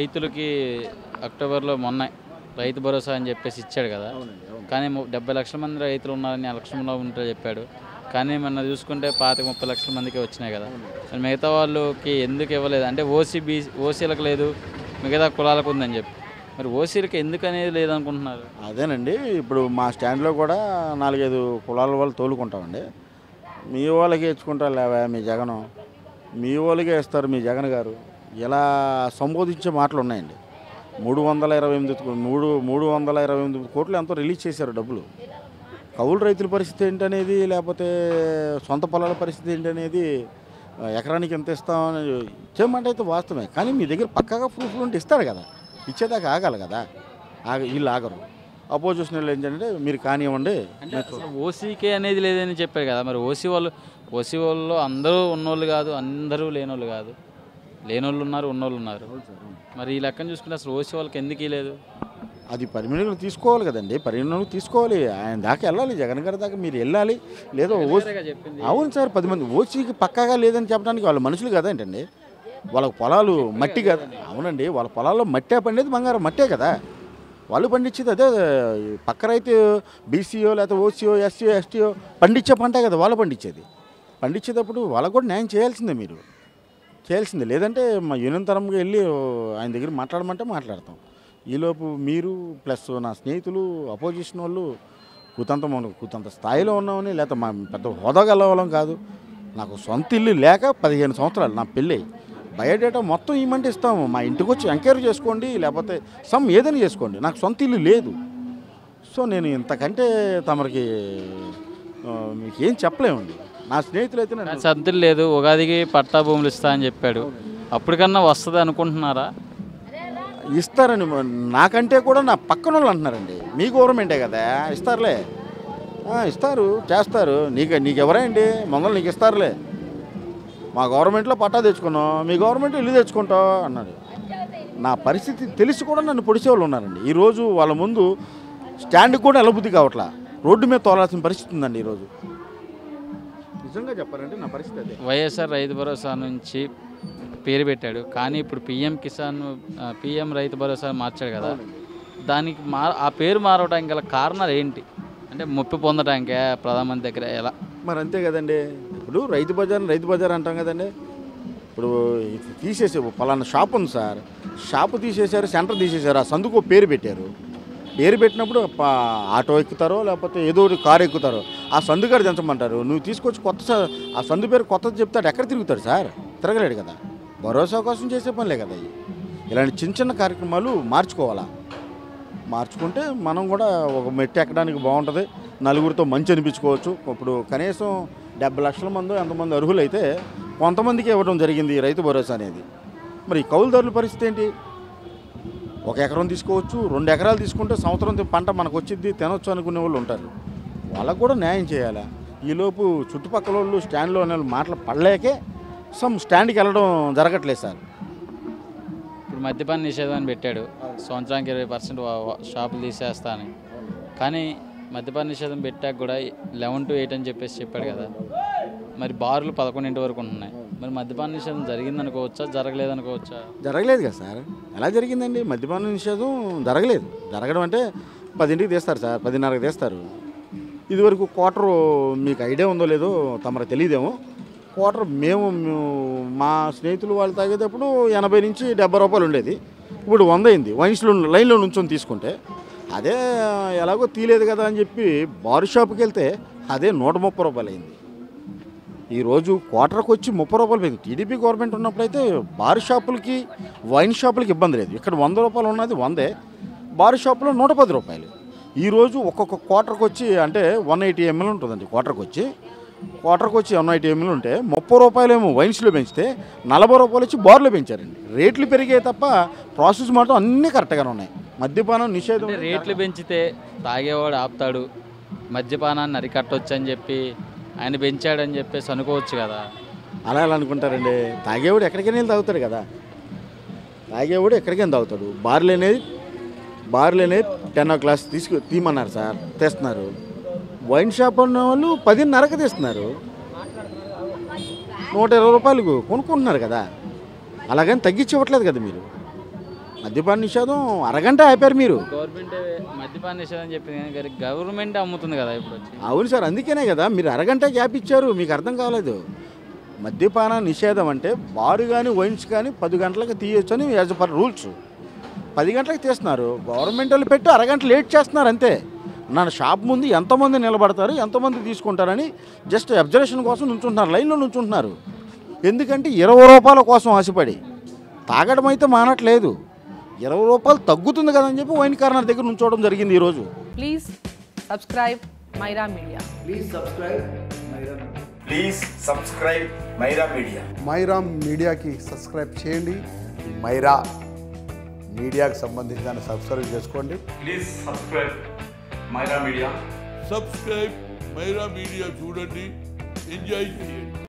రైతులకి అక్టోబర్లో మొన్న రైతు భరోసా అని చెప్పేసి ఇచ్చాడు కదా కానీ ము- డెబ్బై లక్షల మంది రైతులు ఉన్నారని ఆ లక్షణంలో ఉంటే చెప్పాడు కానీ మొన్న చూసుకుంటే పాతిక ముప్పై లక్షల మందికి వచ్చినాయి కదా మరి మిగతా వాళ్ళకి ఎందుకు ఇవ్వలేదు అంటే ఓసీ బీ ఓసీలకు లేదు మిగతా కులాలకు ఉందని చెప్పి మరి ఓసీలకు ఎందుకు అనేది లేదనుకుంటున్నారు అదేనండి ఇప్పుడు మా స్టాండ్లో కూడా నాలుగైదు కులాల వాళ్ళు తోలుకుంటామండి మీ వాళ్ళకి ఇచ్చుకుంటారు లేవా మీ జగనం మీ వాళ్ళకే ఇస్తారు మీ జగన్ గారు ఇలా సంబోధించే మాటలు ఉన్నాయండి మూడు వందల ఇరవై ఎనిమిది కో- మూడు మూడు వందల ఇరవై ఎనిమిది కోట్లు ఎంతో రిలీజ్ చేశారు డబ్బులు కౌలు రైతుల పరిస్థితి ఏంటనేది లేకపోతే సొంత పొలాల పరిస్థితి ఏంటనేది ఆ, ఎకరానికి ఎంత ఇస్తామని ఇచ్చేయమంటే అయితే వాస్తవమే కానీ మీ దగ్గర పక్కాగా ప్రూఫ్లు ఉంటే ఇస్తారు కదా ఇచ్చేదాకా ఆగాలి కదా ఆగ వీళ్ళు ఆగరు అపోజిషన్ వాళ్ళు ఏంటంటే మీరు కానివ్వండి అంటే అసలు ఓసీకే అనేది లేదని చెప్పారు కదా మరి ఓసీ వాళ్ళు ఓసీ వాళ్ళు అందరూ ఉన్నోళ్ళు కాదు అందరూ లేనోళ్ళు కాదు లేనోళ్ళు ఉన్నారు ఉన్నోళ్ళు ఉన్నారు మరి ఈ లెక్కను చూసుకుంటే అసలు ఓసీ వాళ్ళకి ఎందుకు లేదు అది పరిగణనలు తీసుకోవాలి కదండి పరిగణనలు తీసుకోవాలి ఆయన దాకా వెళ్ళాలి జగన్ గారి దాకా మీరు వెళ్ళాలి లేదో ఓసీ చెప్పింది అవును సార్ పది మంది ఓసీకి పక్కాగా లేదని చెప్పడానికి వాళ్ళు మనుషులు కదా ఏంటండి వాళ్ళ పొలాలు మట్టి కదా అవునండి వాళ్ళ పొలాల్లో మట్టే పండేది బంగారం మట్టే కదా వాళ్ళు పండించేది అదే ఈ పక్క రైతు బీసీఓ లేకపోతే ఓసీఓ ఎస్సీఓ ఎస్టీఓ పండించే పంటే కదా వాళ్ళు పండించేది పండించేటప్పుడు వాళ్ళకు కూడా న్యాయం చేయాల్సిందే మీరు చేయాల్సిందే లేదంటే మా యూనియన్ తరంగా వెళ్ళి ఆయన దగ్గర మాట్లాడమంటే మాట్లాడతాం ఈలోపు మీరు ప్లస్ నా స్నేహితులు అపోజిషన్ వాళ్ళు కూతంత మన కూతంత స్థాయిలో ఉన్నామని లేకపోతే మా పెద్ద హోదా గలవలం కాదు నాకు సొంత ఇల్లు లేక పదిహేను సంవత్సరాలు నా పెళ్ళి బయోడేటా మొత్తం ఇమ్మంటే ఇస్తాము మా ఇంటికి వచ్చి ఎంక్వైరీ చేసుకోండి లేకపోతే సమ్ ఏదైనా చేసుకోండి నాకు సొంత ఇల్లు లేదు సో నేను ఇంతకంటే తమరికి ఆ, మీకు ఏం చెప్పలేమండి నా స్నేహితులు అయితే నన్ను సర్దులు లేదు ఉగాదికి పట్టా భూములు ఇస్తా అని చెప్పాడు అప్పటికన్నా వస్తుంది అనుకుంటున్నారా ఇస్తారని మ- నాకంటే కూడా నా పక్కన వాళ్ళు అంటున్నారండి మీ గవర్నమెంటే కదా ఇస్తారులే ఆ, ఇస్తారు చేస్తారు నీకు నీకు ఎవరండి మంగళ నీకు ఇస్తారులే మా గవర్నమెంట్లో పట్టా తెచ్చుకున్నాం మీ గవర్నమెంట్ ఇల్లు తెచ్చుకుంటావు అన్నాడు నా పరిస్థితి తెలిసి కూడా నన్ను పొడిచే వాళ్ళు ఉన్నారండి ఈరోజు వాళ్ళ ముందు స్టాండ్ కూడా ఎలబుద్ధి కావట్లా రోడ్డు మీద తోలాల్సిన పరిస్థితి ఉందండి ఈరోజు నిజంగా చెప్పారంటే నా పరిస్థితి అదే వైఎస్ఆర్ రైతు భరోసా నుంచి పేరు పెట్టాడు కానీ ఇప్పుడు పిఎం కిసాన్ ఆ, పిఎం రైతు భరోసా మార్చాడు కదా దానికి మా ఆ పేరు మారవడానికి గల కారణాలు ఏంటి అంటే ముప్పి పొందడానికే ప్రధానమంత్రి దగ్గర ఎలా మరి అంతే కదండి ఇప్పుడు రైతు బజార్ రైతు బజార్ అంటాం కదండి ఇప్పుడు ఇది తీసేసి పలానా షాప్ ఉంది సార్ షాపు తీసేశారు సెంటర్ తీసేశారు ఆ సందుకు ఒక పేరు పెట్టారు పేరు పెట్టినప్పుడు ప- ఆటో ఎక్కుతారో లేకపోతే ఏదో ఒకటి కారు ఎక్కుతారో ఆ సందు గారు దించమంటారు నువ్వు తీసుకొచ్చి కొత్త స- ఆ సందు పేరు కొత్తది చెప్తాడు ఎక్కడ తిరుగుతాడు సార్ తిరగలేడు కదా భరోసా కోసం చేసే పనులే కదా ఇవి ఇలాంటి చిన్న చిన్న కార్యక్రమాలు మార్చుకోవాలా మార్చుకుంటే మనం కూడా ఒక మెట్టు ఎక్కడానికి బాగుంటుంది నలుగురితో మంచి అనిపించుకోవచ్చు ఇప్పుడు కనీసం డెబ్బై లక్షల మంది ఎంతమంది అర్హులైతే కొంతమందికి ఇవ్వడం జరిగింది ఈ రైతు భరోసా అనేది మరి ఈ కౌలుదారుల పరిస్థితి ఏంటి ఒక ఎకరం తీసుకోవచ్చు రెండు ఎకరాలు తీసుకుంటే సంవత్సరం పంట మనకు వచ్చింది తినొచ్చు అనుకునే వాళ్ళు ఉంటారు వాళ్ళకు కూడా న్యాయం చేయాలా ఈలోపు చుట్టుపక్కల వాళ్ళు స్టాండ్లో ఉన్న వాళ్ళు మాటలు పడలేకే సమ్ స్టాండ్కి వెళ్ళడం జరగట్లేదు సార్ ఇప్పుడు మద్యపాన నిషేధం అని పెట్టాడు సంవత్సరానికి ఇరవై పర్సెంట్ షాపులు తీసేస్తా అని కానీ మద్యపాన నిషేధం పెట్టాక కూడా లెవెన్ టు ఎయిట్ అని చెప్పేసి చెప్పాడు కదా మరి బార్లు పదకొండింటి వరకు ఉంటున్నాయి మరి మద్యపాన నిషేధం జరిగిందనుకోవచ్చా జరగలేదనుకోవచ్చా జరగలేదు కదా సార్ ఎలా జరిగిందండి మద్యపాన నిషేధం జరగలేదు జరగడం అంటే పదింటికి తీస్తారు సార్ పదిన్నరకు తీస్తారు ఇదివరకు క్వార్టర్ మీకు ఐడియా ఉందో లేదో తమకు తెలియదేమో క్వార్టర్ మేము మేము మా స్నేహితులు వాళ్ళు తాగేటప్పుడు ఎనభై నుంచి డెబ్బై రూపాయలు ఉండేది ఇప్పుడు వంద అయింది వైన్స్లో లైన్లో నుంచొని తీసుకుంటే అదే ఎలాగో తీయలేదు కదా అని చెప్పి బారు షాప్కి వెళ్తే అదే నూట ముప్పై రూపాయలు అయింది ఈరోజు క్వార్టర్కి వచ్చి ముప్పై రూపాయలు పెరిగింది టీడీపీ గవర్నమెంట్ ఉన్నప్పుడైతే బార్ షాపులకి వైన్ షాపులకి ఇబ్బంది లేదు ఇక్కడ వంద రూపాయలు ఉన్నది వందే బార్ షాపులో నూట పది రూపాయలు ఈరోజు ఒక్కొక్క క్వార్టర్కి వచ్చి అంటే వన్ ఎయిటీ ఎంఎల్ ఉంటుందండి క్వార్టర్కి వచ్చి క్వార్టర్కి వచ్చి వన్ ఎయిటీ ఎంఎల్ ఉంటే ముప్పై రూపాయలేమో వైన్స్లో పెంచితే నలభై రూపాయలు వచ్చి బార్లో పెంచారండి రేట్లు పెరిగాయి తప్ప ప్రాసెస్ మాత్రం అన్నీ కరెక్ట్గానే ఉన్నాయి మద్యపానం నిషేధం అంటే రేట్లు పెంచితే తాగేవాడు ఆపుతాడు మద్యపానాన్ని అరికట్టొచ్చు అని చెప్పి ఆయన పెంచాడని చెప్పేసి అనుకోవచ్చు కదా అలా ఎలా అనుకుంటారండి తాగేవాడు ఎక్కడికైనా వెళ్ళి తాగుతాడు కదా తాగేవాడు ఎక్కడికైనా తాగుతాడు బార్లు అనేది బార్లు అనేది టెన్ ఓ క్లాస్ తీసుకు తీయమన్నారు సార్ తెస్తున్నారు వైన్ షాప్ ఉన్న వాళ్ళు పదిన్నరకు తీస్తున్నారు నూట ఇరవై రూపాయలకు కొనుక్కుంటున్నారు కదా అలాగని తగ్గించి ఇవ్వట్లేదు కదా మీరు మద్యపాన నిషేధం అరగంట ఆపారు మీరు గవర్నమెంట్ మద్యపాన నిషేధం చెప్పింది కానీ గరి- గవర్నమెంట్ అమ్ముతుంది కదా ఇప్పుడు వచ్చి అవును సార్ అందుకనే కదా మీరు అరగంట గ్యాప్ ఇచ్చారు మీకు అర్థం కాలేదు మద్యపాన నిషేధం అంటే బారు కానీ వైన్స్ కానీ పది గంటలకు తీయొచ్చు అని యాజ్ పర్ రూల్స్ పది గంటలకు తీస్తున్నారు గవర్నమెంట్ వాళ్ళు పెట్టి అరగంట లేట్ చేస్తున్నారు అంతే నా షాప్ ముందు ఎంతమంది నిలబడతారు ఎంతమంది తీసుకుంటారని జస్ట్ అబ్జర్వేషన్ కోసం నుంచుంటున్నారు లైన్లో నుంచుంటున్నారు ఎందుకంటే ఇరవై రూపాయల కోసం ఆశపడి తాగడం అయితే మానట్లేదు ఇరవై రూపాయలు తగ్గుతుంది కదని చెప్పి వైన్ కార్నర్ దగ్గర నుంచోవడం జరిగింది ఈరోజు Please subscribe Myra Media. Please subscribe Myra Media. Please subscribe Myra Media Myra మీడియాకి సబ్స్క్రైబ్ చేయండి మైరా మీడియాకి సంబంధించి దాన్ని సబ్స్క్రైబ్ చేసుకోండి please subscribe Myra Media subscribe Myra Media చూడండి ఎంజాయ్ చేయండి